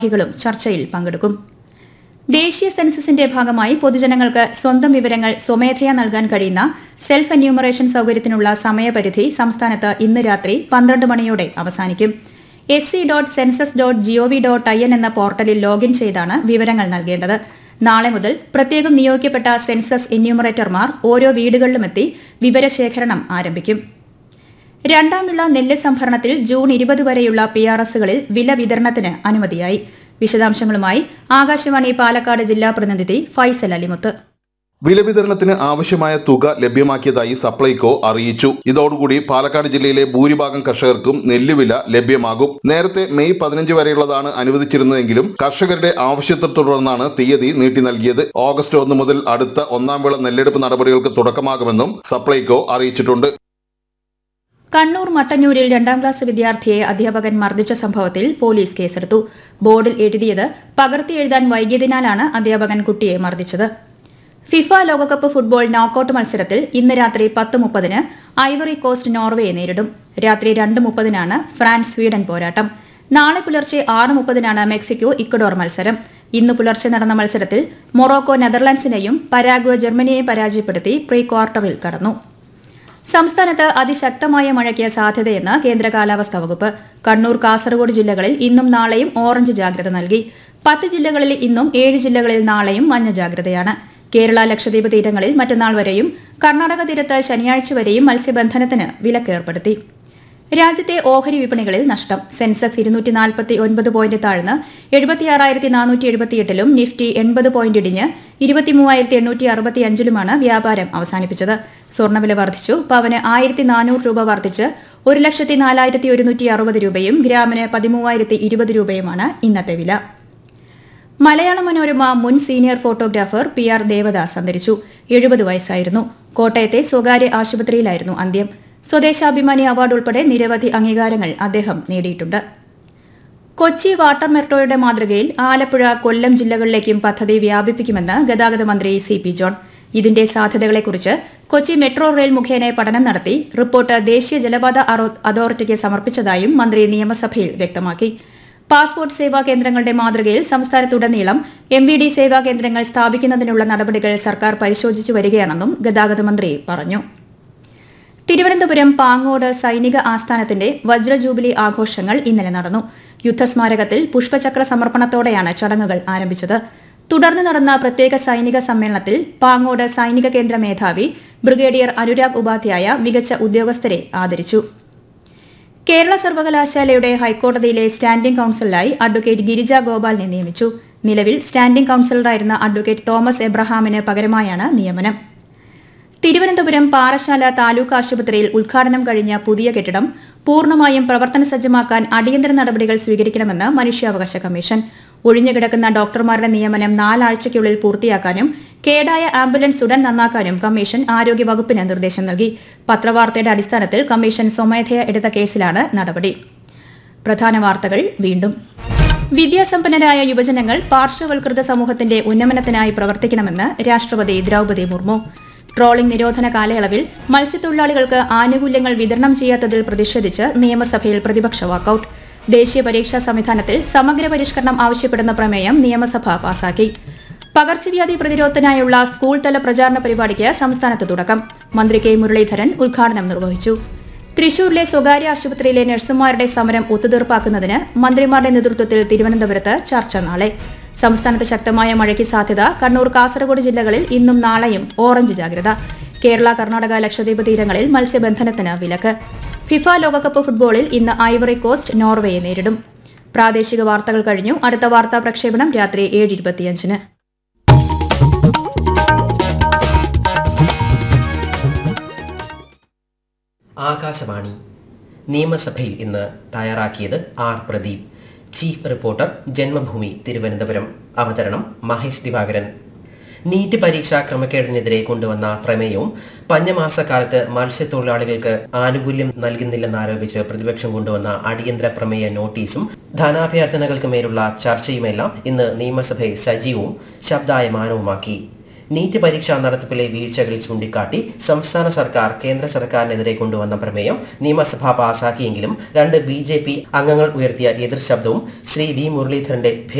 ഹികളും ചർച്ചയിൽ പങ്കെടുക്കും ദേശീയ സെൻസസിന്റെ ഭാഗമായി പൊതുജനങ്ങൾക്ക് സ്വന്തം വിവരങ്ങൾ സ്വമേധയാ നൽകാൻ കഴിയുന്ന സെൽഫ് എന്യൂമറേഷൻ സൌകര്യത്തിനുള്ള സമയപരിധി സംസ്ഥാനത്ത് ഇന്ന് രാത്രി പന്ത്രണ്ട് മണിയോടെ അവസാനിക്കും S C dot census dot gov dot I N എന്ന പോർട്ടലിൽ ലോഗിൻ ചെയ്താണ് വിവരങ്ങൾ നൽകേണ്ടത് നാളെ മുതൽ പ്രത്യേകം നിയോഗിക്കപ്പെട്ട സെൻസസ് എന്യൂമറേറ്റർമാർ ഓരോ വീടുകളിലുമെത്തി വിവരശേഖരണം ആരംഭിക്കും രണ്ടാം വിള നെല്ല് സംഭരണത്തിൽ ജൂൺ ഇരുപത് വരെയുള്ള പി ആർ എസുകളിൽ വില വിതരണത്തിന് അനുമതിയായി വിശദാംശങ്ങളുമായി ആകാശവാണി പാലക്കാട് ജില്ലാ പ്രതിനിധി ഫൈസൽ അലിമുത്ത് വില വിതരണത്തിന് ആവശ്യമായ തുക ലഭ്യമാക്കിയതായി സപ്ലൈകോ അറിയിച്ചു ഇതോടുകൂടി പാലക്കാട് ജില്ലയിലെ ഭൂരിഭാഗം കർഷകർക്കും നെല്ലുവില ലഭ്യമാകും നേരത്തെ മെയ് പതിനഞ്ച് വരെയുള്ളതാണ് അനുവദിച്ചിരുന്നതെങ്കിലും കർഷകരുടെ ആവശ്യത്തെ തുടർന്നാണ് തീയതി നീട്ടി നൽകിയത് ഓഗസ്റ്റ് ഒന്ന് മുതൽ അടുത്ത ഒന്നാം വിള നെല്ലെടുപ്പ് നടപടികൾക്ക് തുടക്കമാകുമെന്നും സപ്ലൈകോ അറിയിച്ചിട്ടുണ്ട് കണ്ണൂർ മട്ടന്നൂരിൽ രണ്ടാം ക്ലാസ് വിദ്യാർത്ഥിയെ അധ്യാപകൻ മർദ്ദിച്ച സംഭവത്തിൽ പോലീസ് കേസെടുത്തു ബോർഡിൽ എഴുതിയത് പകർത്തി എഴുതാൻ വൈകിയതിനാലാണ് അധ്യാപകൻ കുട്ടിയെ മർദ്ദിച്ചത് ഫിഫ ലോകകപ്പ് ഫുട്ബോൾ നോക്കൌട്ട് മത്സരത്തിൽ ഇന്ന് രാത്രി പത്ത് മുപ്പതിന് ഐവറി കോസ്റ്റ് നോർവേയെ നേരിടും രാത്രി രണ്ട് മുപ്പതിനാണ് ഫ്രാൻസ് സ്വീഡൻ പോരാട്ടം നാളെ പുലർച്ചെ ആറ് മുപ്പതിനാണ് മെക്സിക്കോ ഇക്വഡോർ മത്സരം ഇന്ന് പുലർച്ചെ നടന്ന മത്സരത്തിൽ മൊറോക്കോ നെതർലാൻഡ്സിനെയും പരാഗ്വ ജർമ്മനിയെയും പരാജയപ്പെടുത്തി പ്രീ ക്വാർട്ടറിൽ കടന്നു സംസ്ഥാനത്ത് അതിശക്തമായ മഴയ്ക്ക് സാധ്യതയെന്ന് കേന്ദ്ര കാലാവസ്ഥാ വകുപ്പ് കണ്ണൂർ കാസർഗോഡ് ജില്ലകളിൽ ഇന്നും നാളെയും ഓറഞ്ച് ജാഗ്രത നൽകി പത്ത് ജില്ലകളിൽ ഇന്നും ഏഴ് ജില്ലകളിൽ നാളെയും മഞ്ഞ ജാഗ്രതയാണ് കേരള ലക്ഷദ്വീപ് തീരങ്ങളിൽ മറ്റന്നാൾ വരെയും കർണാടക തീരത്ത് ശനിയാഴ്ച വരെയും മത്സ്യബന്ധനത്തിന് വിലക്ക് ഏർപ്പെടുത്തി രാജ്യത്തെ ഓഹരി വിപണികളിൽ നഷ്ടം സെൻസെക്സ് ഇരുന്നൂറ്റി നാൽപ്പത്തി ഒൻപത് പോയിന്റ് താഴ്ന്ന് എഴുപത്തിയാറായിരത്തി നാനൂറ്റി എഴുപത്തിയെട്ടിലും നിഫ്റ്റി എൺപത് പോയിന്റ് ഇടിഞ്ഞ് ഇരുപത്തിമൂവായിരത്തി എണ്ണൂറ്റി അറുപത്തിയഞ്ചിലുമാണ് വ്യാപാരം അവസാനിപ്പിച്ചത് സ്വർണ്ണവില വർദ്ധിച്ചു പവന് ആയിരത്തി നാനൂറ് രൂപ വർദ്ധിച്ച് ഒരു ലക്ഷത്തി നാലായിരത്തി ഒരുന്നൂറ്റി അറുപത് രൂപയും ഗ്രാമിന് പതിമൂവായിരത്തി ഇരുപത് രൂപയുമാണ് ഇന്നത്തെ വില മലയാള മനോരമ മുൻ senior photographer P R Devadas അന്തരിച്ചു എഴുപത് വയസ്സായിരുന്നു കോട്ടയത്തെ സ്വകാര്യ ആശുപത്രിയിലായിരുന്നു അന്ത്യം സ്വദേശാഭിമാനി അവാർഡ് ഉൾപ്പെടെ നിരവധി അംഗീകാരങ്ങൾ അദ്ദേഹം നേടിയിട്ടുണ്ട് കൊച്ചി വാട്ടർ മെട്രോയുടെ മാതൃകയിൽ ആലപ്പുഴ കൊല്ലം ജില്ലകളിലേക്കും പദ്ധതി വ്യാപിപ്പിക്കുമെന്ന് ഗതാഗത മന്ത്രി സി പി ജോൺ ഇതിന്റെ സാധ്യതകളെക്കുറിച്ച് കൊച്ചി മെട്രോ റെയിൽ മുഖേന പഠനം നടത്തി റിപ്പോർട്ട് ദേശീയ ജലപാത അറോ- അതോറിറ്റിക്ക് സമർപ്പിച്ചതായും മന്ത്രി നിയമസഭയിൽ വ്യക്തമാക്കി പാസ്പോർട്ട് സേവാ കേന്ദ്രങ്ങളുടെ മാതൃകയിൽ സംസ്ഥാനത്തുടനീളം എം വി ഡി സേവാ കേന്ദ്രങ്ങൾ സ്ഥാപിക്കുന്നതിനുള്ള നടപടികൾ സർക്കാർ പരിശോധിച്ചു വരികയാണെന്നും ഗതാഗത മന്ത്രി പറഞ്ഞു തിരുവനന്തപുരം പാങ്ങോട് സൈനിക ആസ്ഥാനത്തിന്റെ വജ്രജൂബിലി ആഘോഷങ്ങൾ ഇന്നലെ നടന്നു യുദ്ധസ്മാരകത്തിൽ പുഷ്പചക്ര സമർപ്പണത്തോടെയാണ് ചടങ്ങുകൾ ആരംഭിച്ചത് തുടർന്ന് നടന്ന പ്രത്യേക സൈനിക സമ്മേളനത്തിൽ പാങ്ങോട് സൈനിക കേന്ദ്ര മേധാവി ബ്രിഗേഡിയർ അനുരാഗ് ഉപാധ്യായ മികച്ച ഉദ്യോഗസ്ഥരെ ആദരിച്ചു കേരള സർവകലാശാലയുടെ ഹൈക്കോടതിയിലെ സ്റ്റാൻഡിംഗ് കൌൺസിലായി അഡ്വക്കേറ്റ് ഗിരിജ ഗോപാലിനെ നിയമിച്ചു നിലവിൽ സ്റ്റാൻഡിംഗ് കൌൺസിലറായിരുന്ന അഡ്വക്കേറ്റ് തോമസ് എബ്രഹാമിന് പകരമായാണ് നിയമനം തിരുവനന്തപുരം പാറശാല താലൂക്ക് ആശുപത്രിയിൽ ഉദ്ഘാടനം കഴിഞ്ഞ പുതിയ കെട്ടിടം പൂർണ്ണമായും പ്രവർത്തന സജ്ജമാക്കാൻ അടിയന്തര നടപടികൾ സ്വീകരിക്കണമെന്ന് മനുഷ്യാവകാശ കമ്മീഷൻ ഒഴിഞ്ഞുകിടക്കുന്ന ഡോക്ടർമാരുടെ നിയമനം നാലാഴ്ചയ്ക്കുള്ളിൽ പൂർത്തിയാക്കാനും കേടായ ആംബുലൻസ് ഉടൻ നന്നാക്കാനും കമ്മീഷൻ ആരോഗ്യ വകുപ്പിന് നിർദ്ദേശം നൽകി പത്രവാർത്തയുടെ അടിസ്ഥാനത്തിൽ കമ്മീഷൻ സ്വമേധയ എടുത്ത കേസിലാണ് നടപടി പ്രധാന വാർത്തകൾ വീണ്ടും വിദ്യാസമ്പന്നരായ യുവജനങ്ങൾ പാർശ്വവൽകൃത സമൂഹത്തിന്റെ ഉന്നമനത്തിനായി പ്രവർത്തിക്കണമെന്ന് രാഷ്ട്രപതി ദ്രൌപദി മുർമു ട്രോളിംഗ് നിരോധന കാലയളവിൽ മത്സ്യത്തൊഴിലാളികൾക്ക് ആനുകൂല്യങ്ങൾ വിതരണം ചെയ്യാത്തതിൽ പ്രതിഷേധിച്ച് നിയമസഭയിൽ പ്രതിപക്ഷ വാക്കൌട്ട് ദേശീയ പരീക്ഷാ സംവിധാനത്തിൽ സമഗ്ര പരിഷ്കരണം ആവശ്യപ്പെടുന്ന പ്രമേയം നിയമസഭ പാസാക്കി പകർച്ചവ്യാധി പ്രതിരോധത്തിനായുള്ള സ്കൂൾ തല പ്രചാരണ പരിപാടിക്ക് സംസ്ഥാനത്ത് തുടക്കം മന്ത്രി കെ മുരളീധരൻ ഉദ്ഘാടനം നിർവഹിച്ചു തൃശൂരിലെ സ്വകാര്യ ആശുപത്രിയിലെ നഴ്സുമാരുടെ സമരം ഒത്തുതീർപ്പാക്കുന്നതിന് മന്ത്രിമാരുടെ നേതൃത്വത്തിൽ തിരുവനന്തപുരത്ത് ചർച്ച നാളെ സംസ്ഥാനത്ത് ശക്തമായ മഴയ്ക്ക് സാധ്യത കണ്ണൂർ കാസർഗോഡ് ജില്ലകളിൽ ഇന്നും നാളെയും ഓറഞ്ച് ജാഗ്രത കേരള കർണാടക ലക്ഷദ്വീപ് തീരങ്ങളിൽ മത്സ്യബന്ധനത്തിന് വിലക്ക് ഫിഫ ലോകകപ്പ് ഫുട്ബോളിൽ ഇന്ന് ഐവറി കോസ്റ്റ് നോർവേയെ നേരിടും പ്രാദേശിക വാർത്തകൾ കഴിഞ്ഞു അടുത്ത വാർത്താ പ്രക്ഷേപണം രാത്രി ഏഴ് ഇരുപത്തിയഞ്ചിന് ആകാശവാണി നിയമസഭയിൽ ഇന്ന് തയ്യാറാക്കിയത് R Pradeep chief reporter Janmabhumi Thiruvananthapuram അവതരണം മഹേഷ് ദിവാകരൻ നീറ്റ് പരീക്ഷാ ക്രമക്കേടിനെതിരെ കൊണ്ടുവന്ന പ്രമേയവും പഞ്ഞമാസക്കാലത്ത് മത്സ്യത്തൊഴിലാളികൾക്ക് ആനുകൂല്യം നൽകുന്നില്ലെന്നാരോപിച്ച് പ്രതിപക്ഷം കൊണ്ടുവന്ന അടിയന്തര പ്രമേയ നോട്ടീസും ധനാഭ്യർത്ഥനകൾക്ക് മേലുള്ള ചർച്ചയുമെല്ലാം ഇന്ന് നിയമസഭയെ സജീവവും ശബ്ദായമാനവുമാക്കി നീറ്റ് പരീക്ഷാ നടത്തിപ്പിലെ വീഴ്ചകൾ ചൂണ്ടിക്കാട്ടി സംസ്ഥാന സർക്കാർ കേന്ദ്ര സർക്കാരിനെതിരെ കൊണ്ടുവന്ന പ്രമേയം നിയമസഭ പാസാക്കിയെങ്കിലും രണ്ട് ബി ജെ പി അംഗങ്ങൾ ഉയർത്തിയ എതിർ ശബ്ദവും ശ്രീ വി മുരളീധരന്റെ